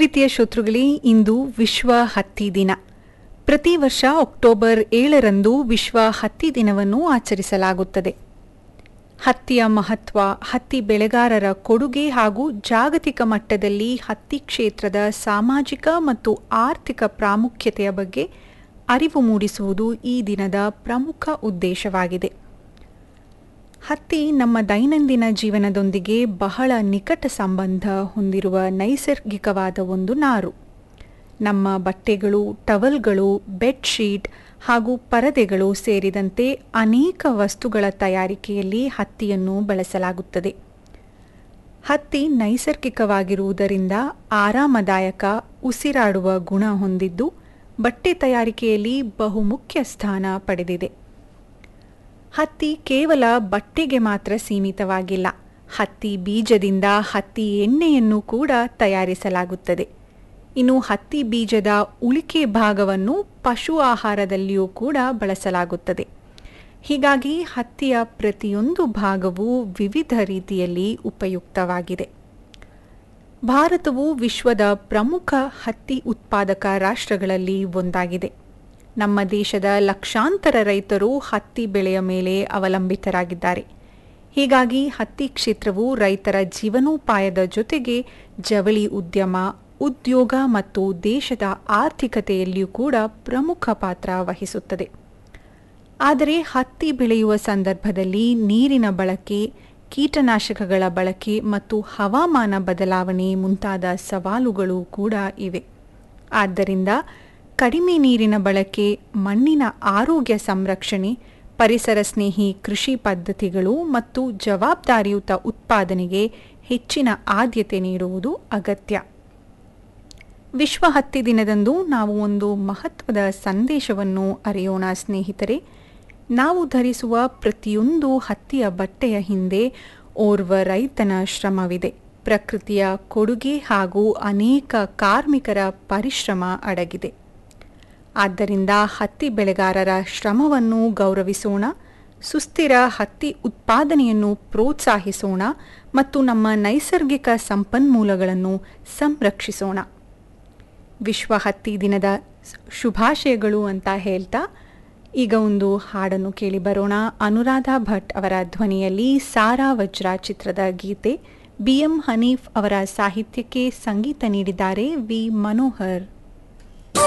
ಪ್ರೀತಿಯ ಶ್ರೋತೃಗಳೇ ಇಂದು ವಿಶ್ವ ಹತ್ತಿ ದಿನ ಪ್ರತಿ ವರ್ಷ ಅಕ್ಟೋಬರ್ ಏಳರಂದು ವಿಶ್ವ ಹತ್ತಿ ದಿನವನ್ನು ಆಚರಿಸಲಾಗುತ್ತದೆ ಹತ್ತಿಯ ಮಹತ್ವ ಹತ್ತಿ ಬೆಳೆಗಾರರ ಕೊಡುಗೆ ಹಾಗೂ ಜಾಗತಿಕ ಮಟ್ಟದಲ್ಲಿ ಹತ್ತಿ ಕ್ಷೇತ್ರದ ಸಾಮಾಜಿಕ ಮತ್ತು ಆರ್ಥಿಕ ಪ್ರಾಮುಖ್ಯತೆಯ ಬಗ್ಗೆ ಅರಿವು ಮೂಡಿಸುವುದು ಈ ದಿನದ ಪ್ರಮುಖ ಉದ್ದೇಶವಾಗಿದೆ ಹತ್ತಿ ನಮ್ಮ ದೈನಂದಿನ ಜೀವನದೊಂದಿಗೆ ಬಹಳ ನಿಕಟ ಸಂಬಂಧ ಹೊಂದಿರುವ ನೈಸರ್ಗಿಕವಾದ ಒಂದು ನಾರು ನಮ್ಮ ಬಟ್ಟೆಗಳು ಟವಲ್ಗಳು ಬೆಡ್ಶೀಟ್ ಹಾಗೂ ಪರದೆಗಳು ಸೇರಿದಂತೆ ಅನೇಕ ವಸ್ತುಗಳ ತಯಾರಿಕೆಯಲ್ಲಿ ಹತ್ತಿಯನ್ನು ಬಳಸಲಾಗುತ್ತದೆ ಹತ್ತಿ ನೈಸರ್ಗಿಕವಾಗಿರುವುದರಿಂದ ಆರಾಮದಾಯಕ ಉಸಿರಾಡುವ ಗುಣ ಹೊಂದಿದ್ದು ಬಟ್ಟೆ ತಯಾರಿಕೆಯಲ್ಲಿ ಬಹುಮುಖ್ಯ ಸ್ಥಾನ ಪಡೆದಿದೆ ಹತ್ತಿ ಕೇವಲ ಬಟ್ಟೆಗೆ ಮಾತ್ರ ಸೀಮಿತವಾಗಿಲ್ಲ ಹತ್ತಿ ಬೀಜದಿಂದ ಹತ್ತಿ ಎಣ್ಣೆಯನ್ನು ಕೂಡ ತಯಾರಿಸಲಾಗುತ್ತದೆ ಇನ್ನು ಹತ್ತಿ ಬೀಜದ ಉಳಿಕೆ ಭಾಗವನ್ನು ಪಶು ಆಹಾರದಲ್ಲಿಯೂ ಕೂಡ ಬಳಸಲಾಗುತ್ತದೆ ಹೀಗಾಗಿ ಹತ್ತಿಯ ಪ್ರತಿಯೊಂದು ಭಾಗವೂ ವಿವಿಧ ರೀತಿಯಲ್ಲಿ ಉಪಯುಕ್ತವಾಗಿದೆ ಭಾರತವು ವಿಶ್ವದ ಪ್ರಮುಖ ಹತ್ತಿ ಉತ್ಪಾದಕ ರಾಷ್ಟ್ರಗಳಲ್ಲಿ ಒಂದಾಗಿದೆ ನಮ್ಮ ದೇಶದ ಲಕ್ಷಾಂತರ ರೈತರು ಹತ್ತಿ ಬೆಳೆಯ ಮೇಲೆ ಅವಲಂಬಿತರಾಗಿದ್ದಾರೆ ಹೀಗಾಗಿ ಹತ್ತಿ ಕ್ಷೇತ್ರವು ರೈತರ ಜೀವನೋಪಾಯದ ಜೊತೆಗೆ ಜವಳಿ ಉದ್ಯಮ ಉದ್ಯೋಗ ಮತ್ತು ದೇಶದ ಆರ್ಥಿಕತೆಯಲ್ಲಿಯೂ ಕೂಡ ಪ್ರಮುಖ ಪಾತ್ರ ವಹಿಸುತ್ತದೆ ಆದರೆ ಹತ್ತಿ ಬೆಳೆಯುವ ಸಂದರ್ಭದಲ್ಲಿ ನೀರಿನ ಬಳಕೆ ಕೀಟನಾಶಕಗಳ ಬಳಕೆ ಮತ್ತು ಹವಾಮಾನ ಬದಲಾವಣೆ ಮುಂತಾದ ಸವಾಲುಗಳು ಕೂಡ ಇವೆ ಆದ್ದರಿಂದ ಕಡಿಮೆ ನೀರಿನ ಬಳಕೆ ಮಣ್ಣಿನ ಆರೋಗ್ಯ ಸಂರಕ್ಷಣೆ ಪರಿಸರ ಸ್ನೇಹಿ ಕೃಷಿ ಪದ್ಧತಿಗಳು ಮತ್ತು ಜವಾಬ್ದಾರಿಯುತ ಉತ್ಪಾದನೆಗೆ ಹೆಚ್ಚಿನ ಆದ್ಯತೆ ನೀಡುವುದು ಅಗತ್ಯ ವಿಶ್ವ ಹತ್ತಿ ದಿನದಂದು ನಾವು ಒಂದು ಮಹತ್ವದ ಸಂದೇಶವನ್ನು ಅರಿಯೋಣ ಸ್ನೇಹಿತರೆ ನಾವು ಧರಿಸುವ ಪ್ರತಿಯೊಂದು ಹತ್ತಿಯ ಬಟ್ಟೆಯ ಹಿಂದೆ ಓರ್ವ ರೈತನ ಶ್ರಮವಿದೆ ಪ್ರಕೃತಿಯ ಕೊಡುಗೆ ಹಾಗೂ ಅನೇಕ ಕಾರ್ಮಿಕರ ಪರಿಶ್ರಮ ಅಡಗಿದೆ ಆದ್ದರಿಂದ ಹತ್ತಿ ಬೆಳೆಗಾರರ ಶ್ರಮವನ್ನು ಗೌರವಿಸೋಣ ಸುಸ್ಥಿರ ಹತ್ತಿ ಉತ್ಪಾದನೆಯನ್ನು ಪ್ರೋತ್ಸಾಹಿಸೋಣ ಮತ್ತು ನಮ್ಮ ನೈಸರ್ಗಿಕ ಸಂಪನ್ಮೂಲಗಳನ್ನು ಸಂರಕ್ಷಿಸೋಣ ವಿಶ್ವ ಹತ್ತಿ ದಿನದ ಶುಭಾಶಯಗಳು ಅಂತ ಹೇಳ್ತಾ ಈಗ ಒಂದು ಹಾಡನ್ನು ಕೇಳಿ ಬರೋಣ ಅನುರಾಧ ಭಟ್ ಅವರ ಧ್ವನಿಯಲ್ಲಿ ಸಾರಾ ವಜ್ರ ಚಿತ್ರದ ಗೀತೆ ಬಿ ಎಂ ಹನೀಫ್ ಅವರ ಸಾಹಿತ್ಯಕ್ಕೆ ಸಂಗೀತ ನೀಡಿದ್ದಾರೆ ವಿ ಮನೋಹರ್